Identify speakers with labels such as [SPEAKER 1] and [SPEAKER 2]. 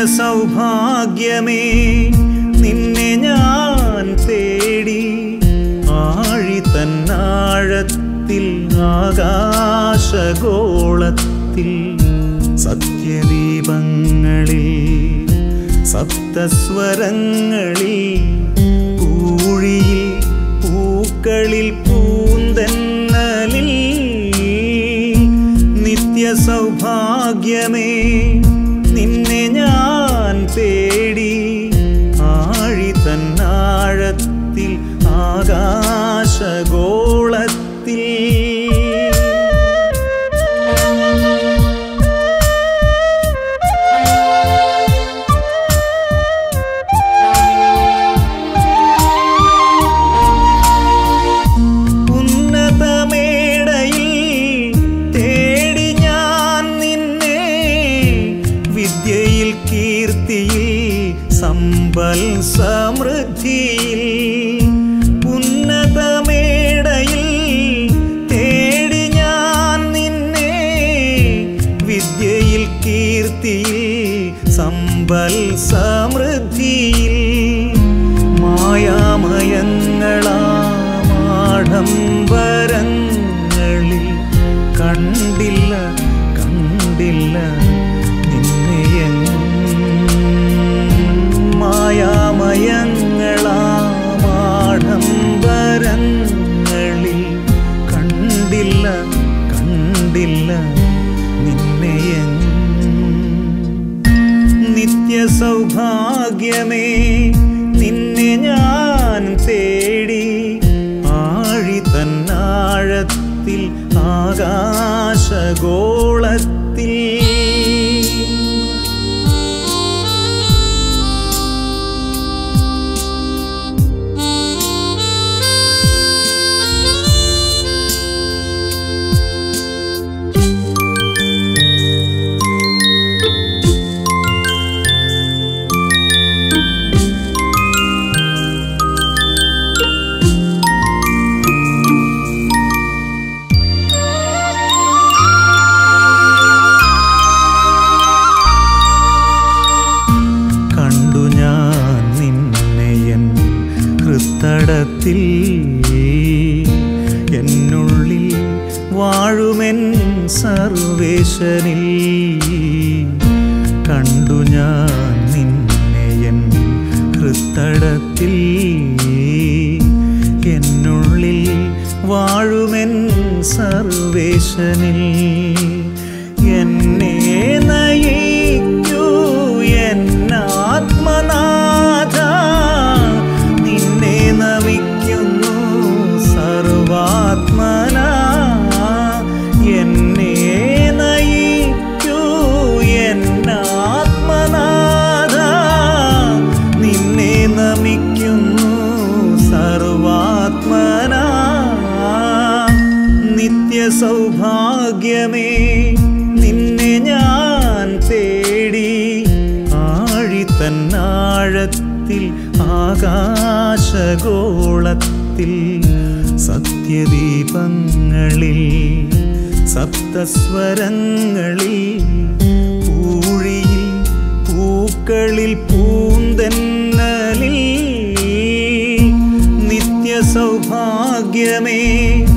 [SPEAKER 1] സൗഭാഗ്യമേ നിന്നെ ഞാൻ തേടി ആഴി തന്നാഴത്തിൽ ആകാശഗോളത്തിൽ സത്യദീപങ്ങളിൽ സപ്തസ്വരങ്ങളിൽ പൂഴിയിൽ പൂക്കളിൽ പൂന്തന്നലിൽ നിത്യ സൗഭാഗ്യമേ നിന്നെ ഞാൻ തേടി ആഴി തന്നാഴത്തിൽ ആകാശഗോളത്തിൽ ഉന്നതമേടയിൽ തേടി ഞാൻ നിന്നെ വിദ്യയിൽ കീർത്തിയിൽ സമ്പൽ സമൃദ്ധിയിൽ ഉന്നതമേടയിൽ തേടി ഞാൻ നിന്നെ വിദ്യയിൽ കീർത്തിയിൽ സമ്പൽ സമൃദ്ധിയിൽ മായാമയങ്ങളാമാഡംബരങ്ങളിൽ കണ്ടില്ല കണ്ടില്ല നിന്നെയെങ്ങും മായാമയങ്ങളാമാഡംബരങ്ങളിൽ കണ്ടില്ല കണ്ടില്ല നിന്നെയെങ്ങും നിത്യ സൗഭാഗ്യമേ നിന്നെ ഞാൻ തേടി ആഴി തന്നാഴത്തിൽ ആകാശഗോളത്തിൽ കണ്ടു ഞാൻ നിന്നെ എൻ ഹൃത്തടത്തിൽ എന്നുള്ളിൽ വാഴുമെൻ സർവേശനിൽ കണ്ടു ഞാൻ നിന്നെ എൻ ഹൃത്തടത്തിൽ എന്നുള്ളിൽ വാഴുമെൻ സർവേശനിൽ എന്നെ നയിക്കൂ എന്നാത്മനാഥ നിന്നെ നമിക്കുന്നു സർവാത്മന എന്നെ നയിക്കൂ എന്നാത്മനാഥ നിന്നെ നമിക്കുന്നു സർവാത്മന നിത്യ സൗഭാഗ്യമേ നിന്നെ ഞാൻ തേടി ആഴി തന്നാഴത്തിൽ ആകാശഗോളത്തിൽ സത്യദീപങ്ങളിൽ സപ്തസ്വരങ്ങളിൽ പൂഴിയിൽ പൂക്കളിൽ പൂന്തന്നലിൽ നിത്യ സൗഭാഗ്യമേ